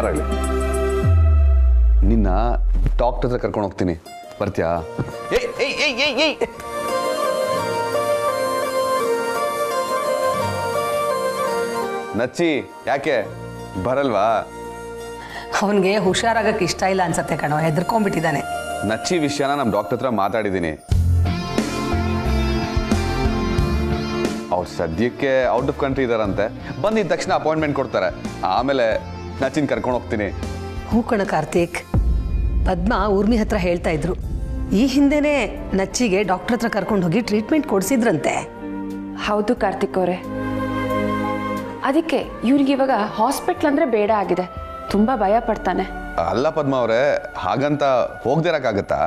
ಮಾತಾಡಲಿ ನಿನ್ನ ಡಾಕ್ಟರ್ ಹತ್ರ ಕರ್ಕೊಂಡು ಹೋಗ್ತೀನಿ ಬರ್ತೀಯಾ ಏಯ್ ಏಯ್ ಏಯ್ ಏಯ್ ಏಯ್ ನಚ್ಚಿ ಯಾಕೆ ಬರಲ್ವಾ ಅವನಿಗೆ ಹುಷಾರಾಗಕ್ಕೆ ಇಷ್ಟ ಇಲ್ಲ ಅನ್ಸತ್ತೆ ಕಣೋ ಹೆದರ್ಕೊಂಡ್ಬಿಟ್ಟಿದ್ದಾನೆ ನಚ್ಚಿ ವಿಷಯನ ನಮ್ಮ ಡಾಕ್ಟರ್ ಹತ್ರ ಮಾತಾಡಿದ್ದೀನಿ ಅವ್ರು ಸದ್ಯಕ್ಕೆ ಔಟ್ ಆಫ್ ಕಂಟ್ರಿ ಇದಾರಂತೆ ಬಂದಿದ್ದ ತಕ್ಷಣ ಅಪಾಯಿಂಟ್ಮೆಂಟ್ ಕೊಡ್ತಾರೆ ಆಮೇಲೆ ನಚ್ಚಿನ ಕರ್ಕೊಂಡು ಹೋಗ್ತೀನಿ ಹೂ ಕಣ ಕಾರ್ತೀಕ್ ಪದ್ಮ ಊರ್ಮಿ ಹತ್ರ ಹೇಳ್ತಾ ಇದ್ರು ಈ ಹಿಂದೆನೇ ನಚ್ಚಿಗೆ ಡಾಕ್ಟರ್ ಹತ್ರ ಕರ್ಕೊಂಡು ಹೋಗಿ ಟ್ರೀಟ್ಮೆಂಟ್ ಕೊಡಿಸಿದ್ರಂತೆ ಹೌದು ಕಾರ್ತಿಕ್ ಅವರೇ ಅದಕ್ಕೆ ಇವ್ರಿಗೆ ಇವಾಗ ಹಾಸ್ಪಿಟ್ಲ್ ಅಂದ್ರೆ ಬೇಡ ಆಗಿದೆ ತುಂಬಾ ಭಯ ಪಡ್ತಾನೆ ಅಲ್ಲ ಪದ್ಮ ಅವರೇ ಹಾಗಂತ ಹೋಗ್ದಿರಕ್ಕಾಗತ್ತಾ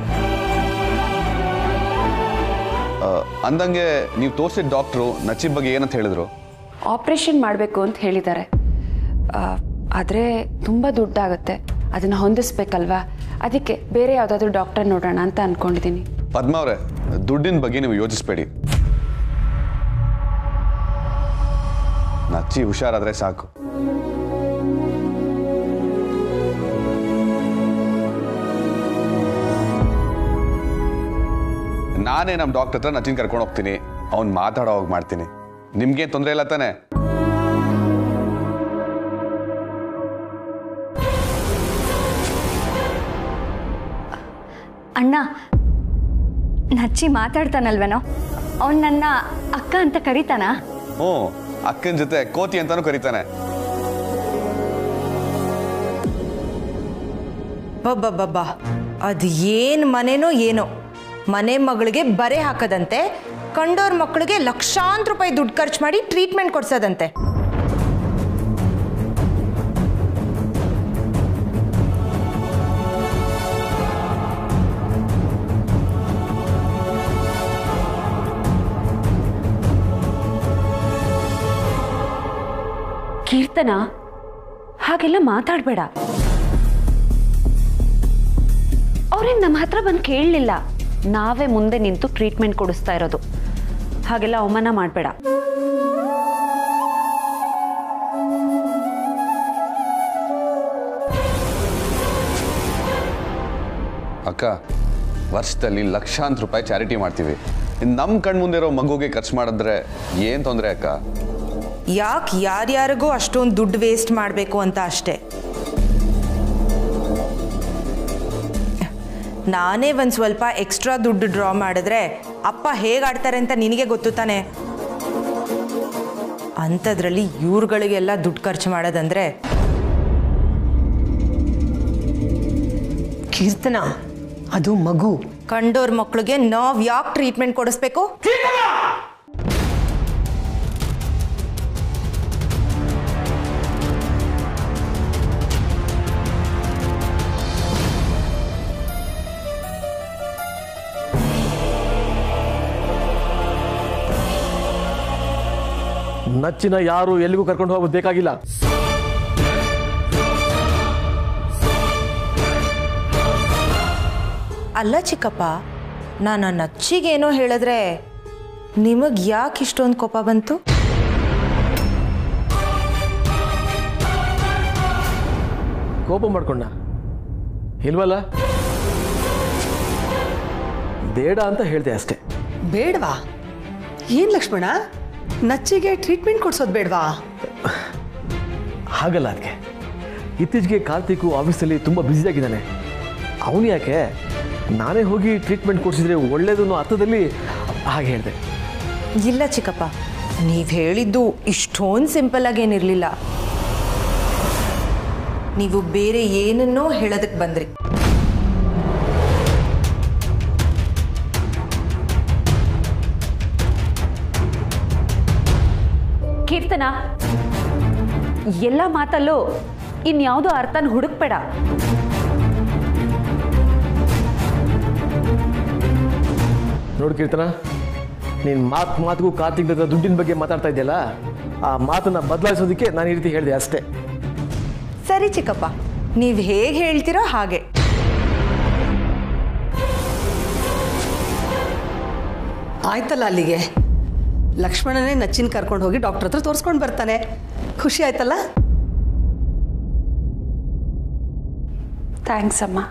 ಆ, ಅಂದಂಗೆ ನೀವು ತೋರಿಸಿದ ಡಾಕ್ಟ್ರು ನಚ್ಚಿ ಬಗ್ಗೆ ಏನಂತ ಹೇಳಿದ್ರು ಆಪರೇಷನ್ ಮಾಡಬೇಕು ಅಂತ ಹೇಳಿದ್ದಾರೆ ಆದರೆ ತುಂಬ ದುಡ್ಡಾಗುತ್ತೆ ಅದನ್ನು ಹೊಂದಿಸ್ಬೇಕಲ್ವಾ ಅದಕ್ಕೆ ಬೇರೆ ಯಾವುದಾದ್ರೂ ಡಾಕ್ಟರ್ ನೋಡೋಣ ಅಂತ ಅಂದ್ಕೊಂಡಿದ್ದೀನಿ ಪದ್ಮ ಅವರೇ ದುಡ್ಡಿನ ಬಗ್ಗೆ ನೀವು ಯೋಚಿಸ್ಬೇಡಿ ನಚ್ಚಿ ಹುಷಾರಾದ್ರೆ ಸಾಕು ನಾನೇ ನಮ್ಮ ಡಾಕ್ಟರ್ ಹತ್ರ ನಚ್ಚಿನ ಕರ್ಕೊಂಡು ಹೋಗ್ತೀನಿ ಅವ್ನು ಮಾತಾಡೋ ಹೋಗಿ ಮಾಡ್ತೀನಿ ನಿಮ್ಗೇನು ತೊಂದರೆ ಇಲ್ಲ ತಾನೆ ಅಣ್ಣ ನಚ್ಚಿ ಮಾತಾಡ್ತಾನಲ್ವೇನೋ ಅವನು ನನ್ನ ಅಕ್ಕ ಅಂತ ಕರೀತಾನ ಹ್ಞೂ ಅಕ್ಕನ ಜೊತೆ ಕೋತಿ ಅಂತಾನು ಕರೀತಾನೆ ಬಬ್ಬಬ್ಬಬ್ಬ ಅದು ಏನು ಮನೆನೋ ಏನೋ ಮನೆ ಮಗಳಿಗೆ ಬರೆ ಹಾಕದಂತೆ ಕಂಡೋರ್ ಮಕ್ಕಳಿಗೆ ಲಕ್ಷಾಂತರ ರೂಪಾಯಿ ದುಡ್ಡು ಖರ್ಚು ಮಾಡಿ ಟ್ರೀಟ್ಮೆಂಟ್ ಕೊಡ್ಸೋದಂತೆ ಕೀರ್ತನ ಹಾಗೆಲ್ಲ ಮಾತಾಡಬೇಡ ಅವ್ರೇನು ನಮ್ಮ ಹತ್ರ ಬಂದು ಕೇಳಲಿಲ್ಲ ನಾವೇ ಮುಂದೆ ನಿಂತು ಟ್ರೀಟ್ಮೆಂಟ್ ಕೊಡಿಸ್ತಾ ಇರೋದು ಹಾಗೆಲ್ಲ ಅವಮಾನ ಮಾಡಬೇಡ ಅಕ್ಕ ವರ್ಷದಲ್ಲಿ ಲಕ್ಷಾಂತರ ರೂಪಾಯಿ ಚಾರಿಟಿ ಮಾಡ್ತೀವಿ ನಮ್ಮ ಕಣ್ಮುಂದೆ ಇರೋ ಮಗುಗೆ ಖರ್ಚು ಮಾಡಿದ್ರೆ ಏನು ತೊಂದರೆ ಅಕ್ಕ ಯಾಕೆ ಯಾರ್ಯಾರಿಗೂ ಅಷ್ಟೊಂದು ದುಡ್ಡು ವೇಸ್ಟ್ ಮಾಡಬೇಕು ಅಂತ ಅಷ್ಟೇ ನಾನೇ ಒಂದು ಸ್ವಲ್ಪ ಎಕ್ಸ್ಟ್ರಾ ದುಡ್ಡು ಡ್ರಾ ಮಾಡಿದ್ರೆ ಅಪ್ಪ ಹೇಗೆ ಆಡ್ತಾರೆ ಅಂತ ನಿನಗೆ ಗೊತ್ತು ತಾನೆ ಅಂಥದ್ರಲ್ಲಿ ಇವ್ರುಗಳಿಗೆಲ್ಲ ದುಡ್ಡು ಖರ್ಚು ಮಾಡೋದಂದ್ರೆ ಕೀರ್ತನ ಅದು ಮಗು ಕಂಡೋರ್ ಮಕ್ಳಿಗೆ ನಾವು ಯಾಕೆ ಟ್ರೀಟ್ಮೆಂಟ್ ಕೊಡಿಸ್ಬೇಕು ನಚ್ಚಿನ ಯಾರು ಎಲ್ಲಿಗೂ ಕರ್ಕೊಂಡು ಹೋಗೋದು ಬೇಕಾಗಿಲ್ಲ ಅಲ್ಲ ಚಿಕ್ಕಪ್ಪ ನಾನು ಆ ನಚ್ಚಿಗೇನೋ ಹೇಳಿದ್ರೆ ನಿಮಗೆ ಯಾಕೆ ಇಷ್ಟೊಂದು ಕೋಪ ಬಂತು ಕೋಪ ಮಾಡ್ಕೊಂಡ ಇಲ್ವಲ್ಲ ಬೇಡ ಅಂತ ಹೇಳಿದೆ ಅಷ್ಟೇ ಬೇಡವಾ ಏನ್ ಲಕ್ಷ್ಮಣ ನಚ್ಚಿಗೆ ಟ್ರೀಟ್ಮೆಂಟ್ ಕೊಡ್ಸೋದು ಬೇಡವಾ ಹಾಗಲ್ಲ ಅದಕ್ಕೆ ಇತ್ತೀಚೆಗೆ ಕಾರ್ತಿಕು ಆಫೀಸಲ್ಲಿ ತುಂಬ ಬ್ಯುಸಿಯಾಗಿದ್ದಾನೆ ಅವನು ಯಾಕೆ ನಾನೇ ಹೋಗಿ ಟ್ರೀಟ್ಮೆಂಟ್ ಕೊಡಿಸಿದ್ರೆ ಒಳ್ಳೇದು ಅನ್ನೋ ಅರ್ಥದಲ್ಲಿ ಹಾಗೆ ಹೇಳಿದೆ ಇಲ್ಲ ಚಿಕ್ಕಪ್ಪ ನೀವು ಹೇಳಿದ್ದು ಇಷ್ಟೊಂದು ಸಿಂಪಲ್ ಆಗೇನಿರಲಿಲ್ಲ ನೀವು ಬೇರೆ ಏನನ್ನೋ ಹೇಳೋದಕ್ಕೆ ಬಂದ್ರಿ ಕೀರ್ತನ ಎಲ್ಲ ಮಾತಲ್ಲೂ ಇನ್ಯಾವುದೋ ಅರ್ಥನ ಹುಡುಕ್ಬೇಡ ನೋಡು ಕೀರ್ತನ ನೀನು ಮಾತು ಮಾತಿಗೂ ಕಾರ್ತಿಕ್ ಹತ್ರ ದುಡ್ಡಿನ ಬಗ್ಗೆ ಮಾತಾಡ್ತಾ ಇದೆಯಲ್ಲ ಆ ಮಾತನ್ನು ಬದಲಾಯಿಸೋದಕ್ಕೆ ನಾನು ಈ ರೀತಿ ಹೇಳಿದೆ ಅಷ್ಟೇ ಸರಿ ಚಿಕ್ಕಪ್ಪ ನೀವು ಹೇಗೆ ಹೇಳ್ತೀರೋ ಹಾಗೆ ಆಯ್ತಲ್ಲ ಅಲ್ಲಿಗೆ ಲಕ್ಷ್ಮಣನೇ ನಚ್ಚಿನ ಕರ್ಕೊಂಡು ಹೋಗಿ ಡಾಕ್ಟರ್ ಹತ್ರ ತೋರಿಸ್ಕೊಂಡು ಬರ್ತಾನೆ ಖುಷಿ ಆಯ್ತಲ್ಲ ಥ್ಯಾಂಕ್ಸ್ ಅಮ್ಮ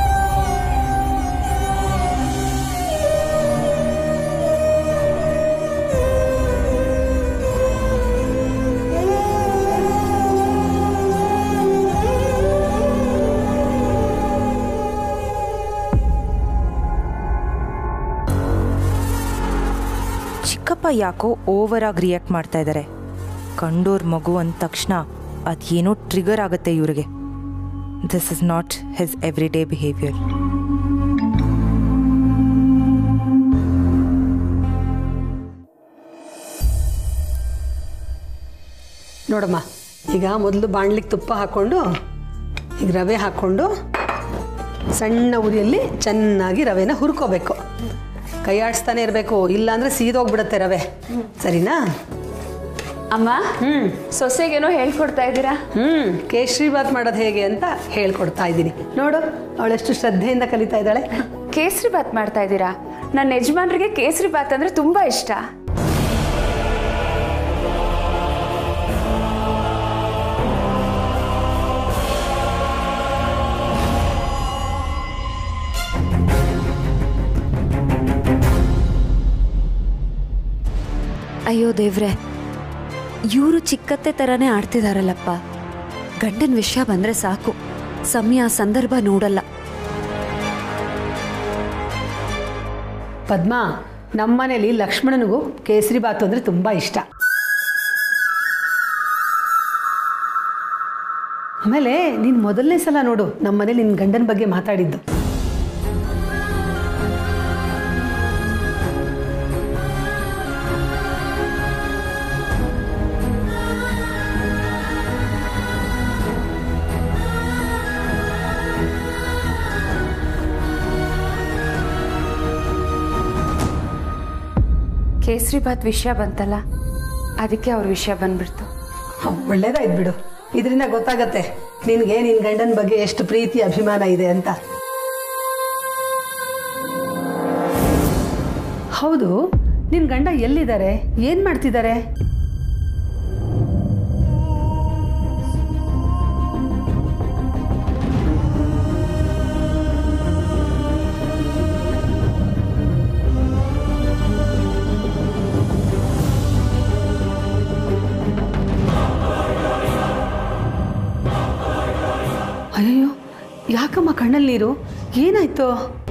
ಚಿಕ್ಕಪ್ಪ ಯಾಕೋ ಓವರ್ ಆಗಿ ರಿಯಾಕ್ಟ್ ಮಾಡ್ತಾ ಇದ್ದಾರೆ ಕಂಡೋರ್ ಮಗು ಅಂದ ತಕ್ಷಣ ಅದೇನೋ ಟ್ರಿಗರ್ ಆಗುತ್ತೆ ಇವ್ರಿಗೆ this is not his every day behaviour ನೋಡಮ್ಮ ಈಗ ಮೊದಲು ಬಾಣ್ಲಿಗೆ ತುಪ್ಪ ಹಾಕ್ಕೊಂಡು ಈಗ ರವೆ ಹಾಕ್ಕೊಂಡು ಸಣ್ಣ ಉರಿಯಲ್ಲಿ ಚೆನ್ನಾಗಿ ರವೆನ ಹುರ್ಕೋಬೇಕು ಕೈ ಆಡಿಸ್ತಾನೆ ಇರಬೇಕು ಇಲ್ಲಾಂದ್ರೆ ಸೀದೋಗ್ಬಿಡುತ್ತೆ ರವೆ ಸರಿನಾ ಅಮ್ಮ ಸೊಸೆಗೇನೋ ಹೇಳ್ಕೊಡ್ತಾ ಇದ್ದೀರಾ ಹ್ಞೂ ಕೇಸರಿ ಬಾತ್ ಮಾಡೋದು ಹೇಗೆ ಅಂತ ಹೇಳ್ಕೊಡ್ತಾ ಇದ್ದೀನಿ ನೋಡು ಅವಳೆಷ್ಟು ಶ್ರದ್ಧೆಯಿಂದ ಕಲಿತಾ ಇದ್ದಾಳೆ ಕೇಸರಿ ಬಾತ್ ಮಾಡ್ತಾ ಇದ್ದೀರಾ ನನ್ನ ಯಜಮಾನ್ರಿಗೆ ಕೇಸರಿ ಬಾತ್ ಅಂದ್ರೆ ತುಂಬಾ ಇಷ್ಟ ಅಯ್ಯೋ ದೇವ್ರೆ ಇವರು ಚಿಕ್ಕತ್ತೆ ಥರನೇ ಆಡ್ತಿದಾರಲ್ಲಪ್ಪ ಗಂಡನ ವಿಷಯ ಬಂದ್ರೆ ಸಾಕು ಸಮಯ ಸಂದರ್ಭ ನೋಡಲ್ಲ ಪದ್ಮ ನಮ್ಮನೇಲಿ ಲಕ್ಷ್ಮಣನಿಗೂ ಕೇಸರಿ ಬಾತು ಅಂದರೆ ತುಂಬ ಇಷ್ಟ ಆಮೇಲೆ ನೀನು ಮೊದಲನೇ ಸಲ ನೋಡು ನಮ್ಮ ಮನೇಲಿ ನಿನ್ನ ಗಂಡನ ಬಗ್ಗೆ ಮಾತಾಡಿದ್ದು ಕೇಸರಿ ಬಾತ್ ವಿಷಯ ಬಂತಲ್ಲ ಅದಕ್ಕೆ ಅವ್ರ ವಿಷಯ ಬಂದ್ಬಿಡ್ತು ಒಳ್ಳೇದಾಯ್ತು ಬಿಡು ಇದರಿಂದ ಗೊತ್ತಾಗತ್ತೆ ನಿನಗೆ ನಿನ್ನ ಗಂಡನ ಬಗ್ಗೆ ಎಷ್ಟು ಪ್ರೀತಿ ಅಭಿಮಾನ ಇದೆ ಅಂತ ಹೌದು ನಿನ್ನ ಗಂಡ ಎಲ್ಲಿದ್ದಾರೆ ಏನು ಮಾಡ್ತಿದ್ದಾರೆ ಅಯ್ಯೋ ಯಾಕಮ್ಮ ಕಣ್ಣಲ್ಲಿ ನೀರು ಏನಾಯ್ತು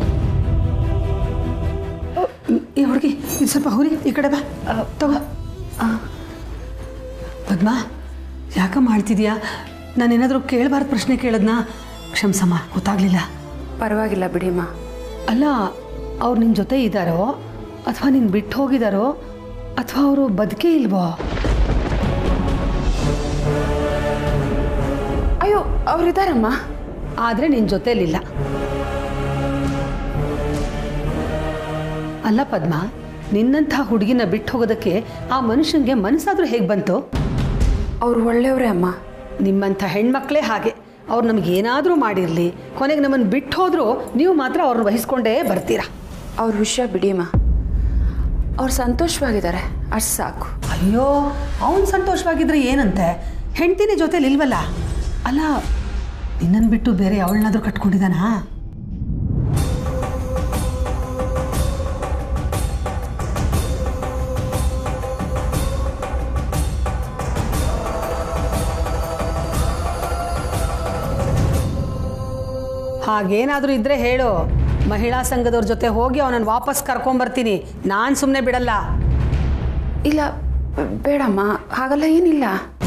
ಅ, ಈ ಹುಡುಗಿ ಇದು ಸ್ವಲ್ಪ ಹುರಿ ಈ ಕಡೆ ಬಾ ಅ, ತಗೋ ಆ. ಪದ್ಮ ಯಾಕಮ್ಮ ಮಾಡ್ತಿದ್ಯಾ ನಾನೇನಾದರೂ ಕೇಳಬಾರ್ದು ಪ್ರಶ್ನೆ ಕೇಳದ್ನಾ ಕ್ಷಮ್ಸಮ್ಮ ಗೊತ್ತಾಗ್ಲಿಲ್ಲ ಪರವಾಗಿಲ್ಲ ಬಿಡಿಮ್ಮ ಅಲ್ಲ ಅವ್ರು ನಿನ್ನ ಜೊತೆ ಇದ್ದಾರೋ ಅಥವಾ ನಿನ್ನ ಬಿಟ್ಟು ಹೋಗಿದಾರೋ ಅಥವಾ ಅವರು ಬದುಕೇ ಇಲ್ವೋ ಅಯ್ಯೋ ಅವ್ರಿದಾರಮ್ಮ ಆದರೆ ನಿನ್ನ ಜೊತೆಲಿಲ್ಲ ಅಲ್ಲ ಪದ್ಮ ನಿನ್ನಂಥ ಹುಡುಗಿನ ಬಿಟ್ಟು ಹೋಗೋದಕ್ಕೆ ಆ ಮನುಷ್ಯನಿಗೆ ಮನಸ್ಸಾದ್ರೂ ಹೇಗೆ ಬಂತು ಅವ್ರು ಒಳ್ಳೆಯವ್ರೆ ಅಮ್ಮ ನಿಮ್ಮಂಥ ಹೆಣ್ಮಕ್ಳೇ ಹಾಗೆ ಅವ್ರು ನಮ್ಗೆ ಏನಾದರೂ ಮಾಡಿರಲಿ ಕೊನೆಗೆ ನಮ್ಮನ್ನು ಬಿಟ್ಟು ಹೋದರೂ ನೀವು ಮಾತ್ರ ಅವ್ರನ್ನ ವಹಿಸ್ಕೊಂಡೇ ಬರ್ತೀರಾ ಅವ್ರ ವಿಷಯ ಬಿಡಿಮ್ಮ ಅವ್ರು ಸಂತೋಷವಾಗಿದ್ದಾರೆ ಅಷ್ಟು ಸಾಕು ಅಯ್ಯೋ ಅವನು ಸಂತೋಷವಾಗಿದ್ರೆ ಏನಂತೆ ಹೆಂಡ್ತಿನೇ ಜೊತೆಲಿ ಇಲ್ವಲ್ಲ ಅಲ್ಲ ನಿನ್ನನ್ನು ಬಿಟ್ಟು ಬೇರೆ ಅವಳನ್ನಾದ್ರೂ ಕಟ್ಕೊಂಡಿದ್ದಾನಾ ಹಾಗೇನಾದರೂ ಇದ್ರೆ ಹೇಳು ಮಹಿಳಾ ಸಂಘದವ್ರ ಜೊತೆ ಹೋಗಿ ಅವನನ್ನು ವಾಪಸ್ ಕರ್ಕೊಂಬರ್ತೀನಿ ನಾನು ಸುಮ್ಮನೆ ಬಿಡಲ್ಲ ಇಲ್ಲ ಬೇಡಮ್ಮ ಹಾಗಲ್ಲ ಏನಿಲ್ಲ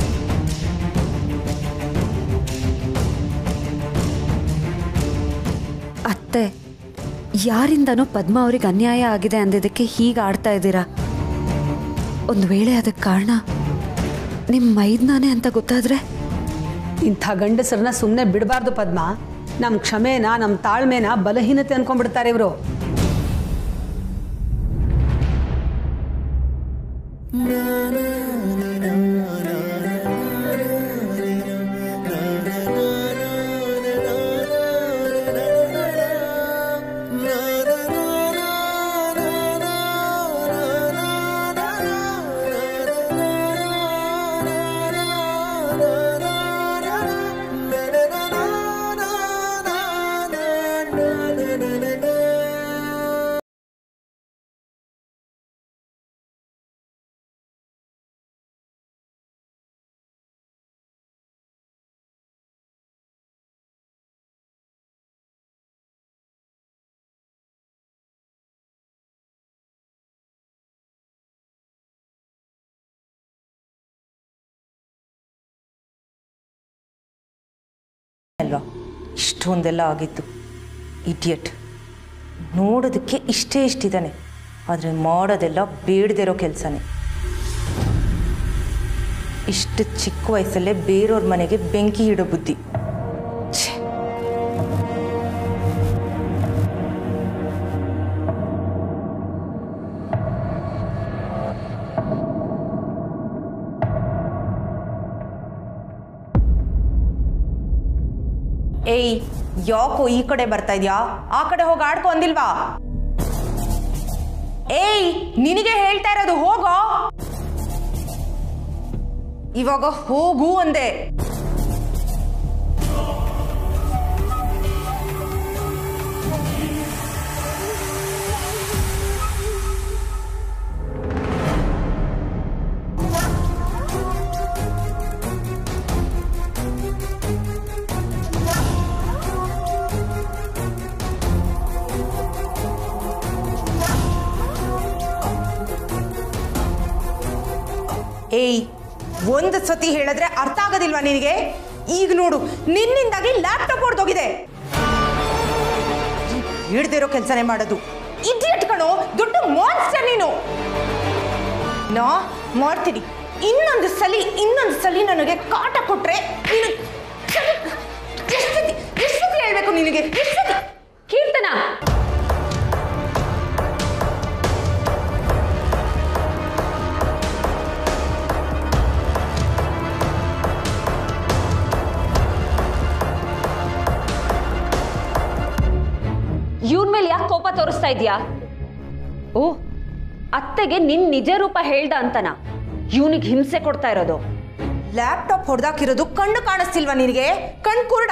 ಅತ್ತೆ ಯಾರಿಂದನೋ ಪದ್ಮ ಅವ್ರಿಗೆ ಅನ್ಯಾಯ ಆಗಿದೆ ಅಂದಿದ್ದಕ್ಕೆ ಹೀಗೆ ಆಡ್ತಾ ಇದ್ದೀರಾ ಒಂದು ವೇಳೆ ಅದಕ್ಕೆ ಕಾರಣ ನಿಮ್ಮ ಮೈದ್ನಾನೇ ಅಂತ ಗೊತ್ತಾದ್ರೆ ಇಂಥ ಗಂಡಸರನ್ನ ಸುಮ್ಮನೆ ಬಿಡಬಾರ್ದು ಪದ್ಮ ನಮ್ಮ ಕ್ಷಮೆನ ನಮ್ಮ ತಾಳ್ಮೆನ ಬಲಹೀನತೆ ಅನ್ಕೊಂಡ್ಬಿಡ್ತಾರೆ ಇವರು ಇಷ್ಟೊಂದೆಲ್ಲ ಆಗಿತ್ತು ಇಡಿಯಟ್ ನೋಡೋದಕ್ಕೆ ಇಷ್ಟೇ ಇಷ್ಟಿದ್ದಾನೆ ಆದರೆ ಮಾಡೋದೆಲ್ಲ ಬೇಡದಿರೋ ಕೆಲಸನೇ ಇಷ್ಟು ಚಿಕ್ಕ ವಯಸ್ಸಲ್ಲೇ ಬೇರೆಯವ್ರ ಮನೆಗೆ ಬೆಂಕಿ ಇಡೋ ಬುದ್ಧಿ ಛೆ. ಏಯ್ ಯಾಕೋ ಈ ಕಡೆ ಬರ್ತಾ ಇದ್ಯಾ ಆ ಕಡೆ ಹೋಗಿ ಆಡ್ಕೊ ಅಂದಿಲ್ವಾ ಏಯ್ ನಿನಗೆ ಹೇಳ್ತಾ ಇರೋದು ಹೋಗೋ ಇವಾಗ ಹೋಗು ಅಂದೆ ಏಯ್ ಒಂದು ಸತಿ ಹೇಳಿದ್ರೆ ಅರ್ಥ ಆಗೋದಿಲ್ವಾ ನಿನಗೆ ಈಗ ನೋಡು ನಿನ್ನಿಂದಾಗಿ ಲ್ಯಾಪ್ಟಾಪ್ ಹೊಡೆದೋಗಿದೆ ಹಿಡ್ದಿರೋ ಕೆಲಸನೇ ಮಾಡೋದು ಇಡಿಯಟ್ ಕಣೋ ದೊಡ್ಡ ಮಾನ್ಸ್ಟರ್ ನೀನು ನಾ ಮಾಡ್ತೀನಿ ಇನ್ನೊಂದು ಸಲಿ ಇನ್ನೊಂದು ಸಲಿ ನನಗೆ ಕಾಟ ಕೊಟ್ರೆ ನೀನು ಎಷ್ಟೊತ್ತಿ ಎಷ್ಟೊತ್ತಿ ಹೇಳ್ಬೇಕು ನಿನಗೆ ಎಷ್ಟೊತ್ತಿ ಕೀರ್ತನ ಇವನ್ ಮೇಲೆ ಯಾಕೆ ಕೋಪ ತೋರಿಸ್ತಾ ಇದೀಯಾ ಓ ಅತ್ತೆಗೆ ನಿನ್ ನಿಜ ರೂಪ ಹೇಳ್ದ ಅಂತನಾ ಇವನಿಗೆ ಹಿಂಸೆ ಕೊಡ್ತಾ ಇರೋದು ಲ್ಯಾಪ್ಟಾಪ್ ಹೊಡೆದಾಕಿರೋದು ಕಣ್ಣು ಕಾಣಿಸ್ತಿಲ್ವಾ ನಿನಗೆ ಕಣ್ ಕುರುಡ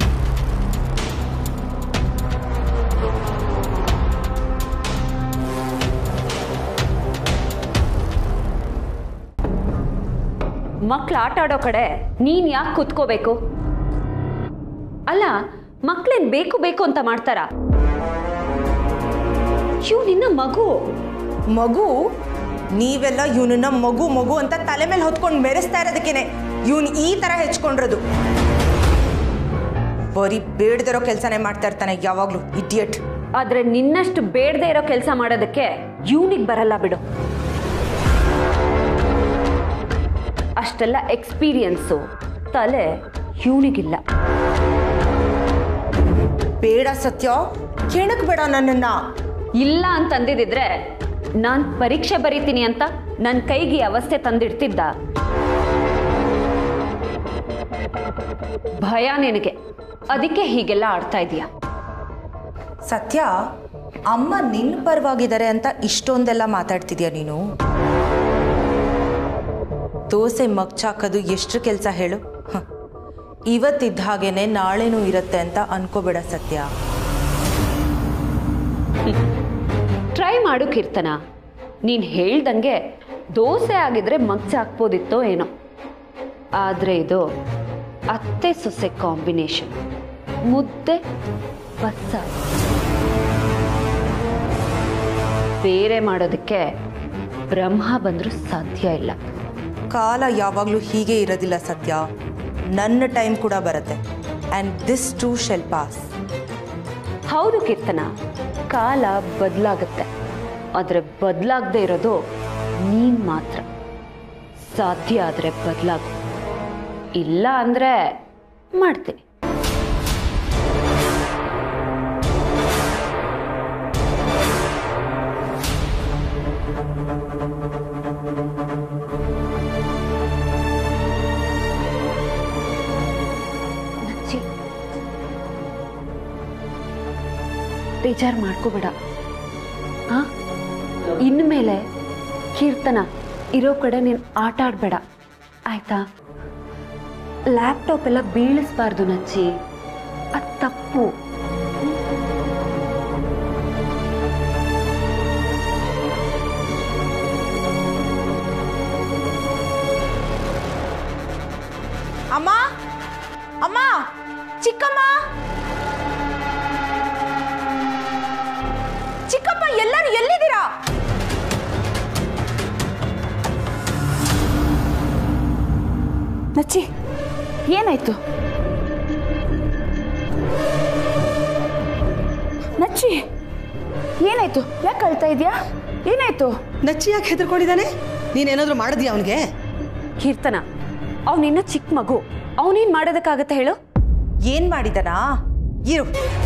ಮಕ್ಳು ಆಟ ಆಡೋ ಕಡೆ ನೀನ್ ಯಾಕೆ ಕುತ್ಕೋಬೇಕು ಅಲ್ಲ ಮಕ್ಳೇನ್ ಬೇಕು ಬೇಕು ಅಂತ ಮಾಡ್ತಾರ ಇವ್ ನಿನ್ನ ಮಗು ಮಗು ನೀವೆಲ್ಲ ಇವನನ್ನ ಮಗು ಮಗು ಅಂತ ತಲೆ ಮೇಲೆ ಹೊತ್ಕೊಂಡು ಮೆರೆಸ್ತಾ ಇರೋದಕ್ಕೇನೆ ಇವನ್ ಈ ತರ ಹೆಚ್ಕೊಂಡಿರೋದು ಬರೀ ಬೇಡದಿರೋ ಕೆಲಸನೇ ಮಾಡ್ತಾ ಇರ್ತಾನೆ ಯಾವಾಗ್ಲೂ ಇಡಿಯಟ್ ಆದ್ರೆ ನಿನ್ನಷ್ಟು ಬೇಡದೆ ಇರೋ ಕೆಲಸ ಮಾಡೋದಕ್ಕೆ ಇವನಿಗೆ ಬರಲ್ಲ ಬಿಡು ಅಷ್ಟೆಲ್ಲ ಎಕ್ಸ್ಪೀರಿಯನ್ಸು ತಲೆ ಇವನಿಗಿಲ್ಲ ಬೇಡ ಸತ್ಯ ಕೆಣಕ್ ಬೇಡ ನನ್ನನ್ನ ಇಲ್ಲ ಅಂತಂದಿದ್ರೆ ನಾನು ಪರೀಕ್ಷೆ ಬರೀತೀನಿ ಅಂತ ನನ್ನ ಕೈಗೆ ಈ ಅವಸ್ಥೆ ತಂದಿಡ್ತಿದ್ದ ಭಯ ನಿನಗೆ ಅದಕ್ಕೆ ಹೀಗೆಲ್ಲ ಆಡ್ತಾ ಇದೀಯ ಸತ್ಯ ಅಮ್ಮ ನಿನ್ನ ಪರವಾಗಿದ್ದಾರೆ ಅಂತ ಇಷ್ಟೊಂದೆಲ್ಲ ಮಾತಾಡ್ತಿದ್ಯಾ ನೀನು ದೋಸೆ ಮಗ್ಚಾಕೋದು ಎಷ್ಟು ಕೆಲಸ ಹೇಳು ಹ. ಇವತ್ತಿದ್ದ ಹಾಗೇನೆ ನಾಳೆನೂ ಇರುತ್ತೆ ಅಂತ ಅನ್ಕೋಬೇಡ ಸತ್ಯ ಟ್ರೈ ಮಾಡು ಕೀರ್ತನ ನೀನು ಹೇಳ್ದಂಗೆ ದೋಸೆ ಆಗಿದ್ರೆ ಮಗ್ಚ ಹಾಕ್ಬೋದಿತ್ತೋ ಏನೋ ಆದರೆ ಇದು ಅತ್ತೆ ಸೊಸೆ ಕಾಂಬಿನೇಷನ್ ಮುದ್ದೆ ಬಸ್ಸಾರು ಬೇರೆ ಮಾಡೋದಕ್ಕೆ ಬ್ರಹ್ಮ ಬಂದರೂ ಸಾಧ್ಯ ಇಲ್ಲ ಕಾಲ ಯಾವಾಗಲೂ ಹೀಗೆ ಇರೋದಿಲ್ಲ ಸತ್ಯ ನನ್ನ ಟೈಮ್ ಕೂಡ ಬರುತ್ತೆ and this too shall pass ಹೌದು ಕೀರ್ತನ ಕಾಲ ಬದಲಾಗುತ್ತೆ ಆದರೆ ಬದಲಾಗದೆ ಇರೋದು ನೀನ್ ಮಾತ್ರ ಸಾಧ್ಯ ಆದರೆ ಬದಲಾಗು ಇಲ್ಲ ಅಂದರೆ ಮಾಡ್ತೀನಿ ನಚ್ಚಿ ಬೇಜಾರು ಮಾಡ್ಕೋಬೇಡ ಆ ಇನ್ಮೇಲೆ ಕೀರ್ತನ ಇರೋ ಕಡೆ ನೀನು ಆಟ ಆಡಬೇಡ ಆಯ್ತಾ ಲ್ಯಾಪ್ಟಾಪ್ ಎಲ್ಲ ಬೀಳಿಸ್ಬಾರ್ದು ನಚ್ಚಿ ಅದು ತಪ್ಪು ಅಮ್ಮ ಅಮ್ಮ ಚಿಕ್ಕಮ್ಮ ಚಿಕ್ಕಪ್ಪ ಎಲ್ಲರೂ ಎಲ್ಲಿದ್ದೀರಾ ನಚ್ಚಿ ಏನಾಯ್ತು ನಚ್ಚಿ ಏನಾಯ್ತು ಯಾಕೆ ಅಳ್ತಾ ಇದೆಯಾ ಏನಾಯ್ತು ನಚ್ಚಿ ಯಾಕೆ ಹೆದರ್ಕೊಂಡಿದ್ದಾನೆ ನೀನೇನಾದರೂ ಮಾಡಿದ್ಯಾ ಅವನಿಗೆ ಕೀರ್ತನ ಅವನಿನ್ನ ಚಿಕ್ಕ ಮಗು ಅವನೇನು ಮಾಡೋದಕ್ಕಾಗತ್ತೆ ಹೇಳು ಏನ್ ಮಾಡಿದನಾ ಇರು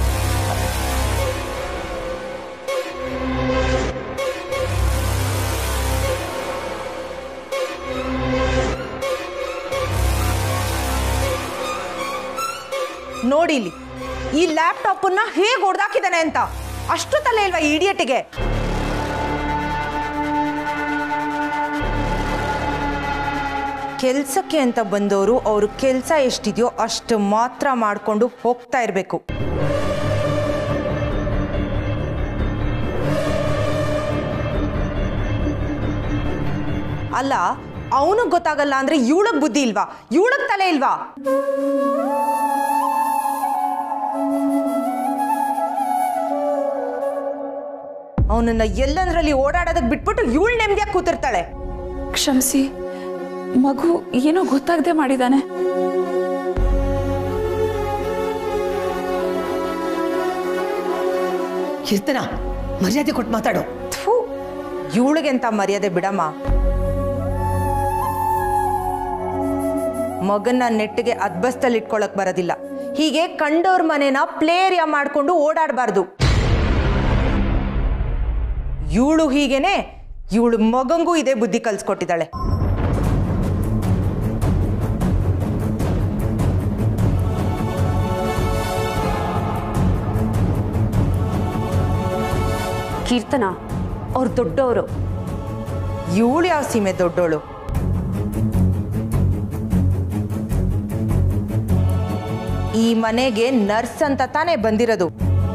ನೋಡಿಲಿ ಈ ಲ್ಯಾಪ್ಟಾಪನ್ನ ಹೇಗೆ ಹೊಡೆದಾಕಿದ್ದಾನೆ ಅಂತ ಅಷ್ಟು ತಲೆ ಇಲ್ವಾ ಈ ಇಡಿಯಟಿಗೆ ಕೆಲ್ಸಕ್ಕೆ ಅಂತ ಬಂದವರು ಅವ್ರ ಕೆಲಸ ಎಷ್ಟಿದೆಯೋ ಅಷ್ಟು ಮಾತ್ರ ಮಾಡಿಕೊಂಡು ಹೋಗ್ತಾ ಇರಬೇಕು ಅಲ್ಲ ಅವನಿಗೆ ಗೊತ್ತಾಗಲ್ಲ ಅಂದ್ರೆ ಇವಳಗ್ ಬುದ್ಧಿ ಇಲ್ವಾ ಇವಳಗ್ ತಲೆ ಇಲ್ವಾ ಅವನನ್ನ ಎಲ್ಲಂದ್ರಲ್ಲಿ ಓಡಾಡೋದಕ್ ಬಿಟ್ಬಿಟ್ಟು ಇವಳು ನೆಮ್ಮದಿಯಾಗಿ ಕೂತಿರ್ತಾಳೆ ಕ್ಷಮಿಸಿ ಮಗು ಏನೋ ಗೊತ್ತಾಗದೆ ಮಾಡಿದಾನೆ ಕೀರ್ತನ ಮರ್ಯಾದೆ ಕೊಟ್ಟು ಮಾತಾಡು ಥೂ ಇವಳಿಗೆಂತ ಮರ್ಯಾದೆ ಬಿಡಮ್ಮ ಮಗನ್ನ ನೆಟ್ಟಿಗೆ ಅದ್ಬಸ್ತಲ್ಲಿ ಇಟ್ಕೊಳಕ್ ಬರೋದಿಲ್ಲ ಹೀಗೆ ಕಂಡವ್ರ ಮನೇನ ಪ್ಲೇ ಏರಿಯಾ ಮಾಡ್ಕೊಂಡು ಓಡಾಡಬಾರ್ದು ಇವಳು ಹೀಗೇನೆ ಇವಳು ಮಗಂಗೂ ಇದೇ ಬುದ್ಧಿ ಕಲ್ಸ್ಕೊಟ್ಟಿದ್ದಾಳೆ ಕೀರ್ತನ ಅವ್ರು ದೊಡ್ಡವರು ಇವಳು ಯಾವ ಸೀಮೆ ದೊಡ್ಡೋಳು ಈ ಮನೆಗೆ ನರ್ಸ್ ಅಂತ ತಾನೇ ಬಂದಿರೋದು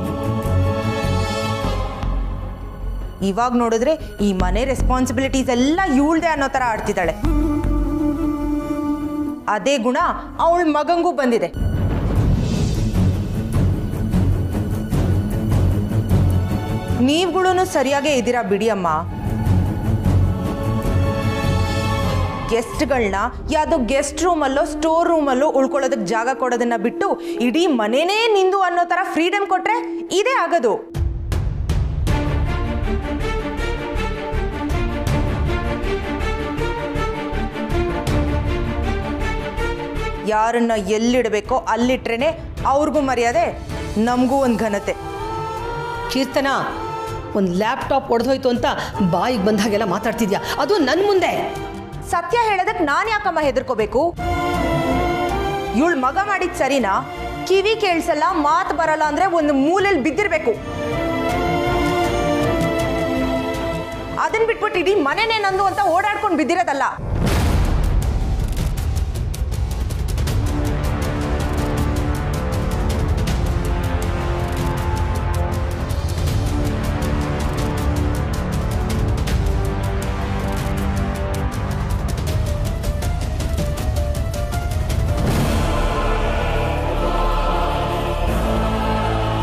ಇವಾಗ ನೋಡಿದ್ರೆ ಈ ಮನೆ ರೆಸ್ಪಾನ್ಸಿಬಿಲಿಟೀಸ್ ಎಲ್ಲ ಇವಳ್ದೆ ಅನ್ನೋ ಥರ ಆಡ್ತಿದ್ದಾಳೆ ಅದೇ ಗುಣ ಅವಳ ಮಗಂಗೂ ಬಂದಿದೆ ನೀವುಗಳು ಸರಿಯಾಗೇ ಇದ್ದೀರಾ ಬಿಡಿ ಅಮ್ಮ ಗೆಸ್ಟ್ಗಳನ್ನ ಯಾವುದೋ ಗೆಸ್ಟ್ ರೂಮಲ್ಲೋ ಸ್ಟೋರ್ ರೂಮಲ್ಲೋ ಉಳ್ಕೊಳ್ಳೋದಕ್ಕೆ ಜಾಗ ಕೊಡೋದನ್ನ ಬಿಟ್ಟು ಇಡೀ ಮನೆನೇ ನಿಂದು ಅನ್ನೋ ಥರ ಫ್ರೀಡಮ್ ಕೊಟ್ರೆ ಇದೇ ಆಗೋದು ಯಾರನ್ನ ಎಲ್ಲಿಡಬೇಕೋ ಅಲ್ಲಿಟ್ರೇನೆ ಅವ್ರಿಗೂ ಮರ್ಯಾದೆ ನಮಗೂ ಒಂದು ಘನತೆ ಕೀರ್ತನ ಒಂದು ಲ್ಯಾಪ್ಟಾಪ್ ಒಡೆದೋಯ್ತು ಅಂತ ಬಾಯಿಗೆ ಬಂದಾಗೆಲ್ಲ ಮಾತಾಡ್ತಿದ್ಯಾ ಅದು ನನ್ನ ಮುಂದೆ ಸತ್ಯ ಹೇಳೋದಕ್ಕೆ ನಾನು ಯಾಕಮ್ಮ ಹೆದರ್ಕೋಬೇಕು ಇವಳು ಮಗ ಮಾಡಿದ್ ಸರಿನಾ ಕಿವಿ ಕೇಳಿಸಲ್ಲ ಮಾತು ಬರಲ್ಲ ಅಂದ್ರೆ ಒಂದು ಮೂಲೆಯಲ್ಲಿ ಬಿದ್ದಿರ್ಬೇಕು ಅದನ್ನ ಬಿಟ್ಬಿಟ್ಟು ಇಡೀ ಮನೆನೇ ನಂದು ಅಂತ ಓಡಾಡ್ಕೊಂಡು ಬಿದ್ದಿರೋದಲ್ಲ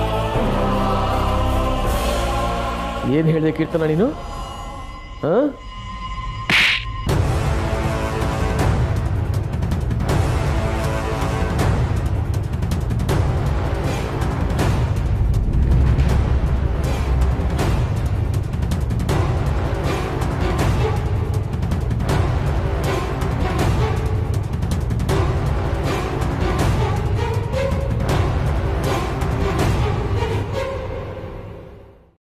ಏನು ಹೇಳಿದೆ ಕೀರ್ತನ ನೀನು ಹಾಂ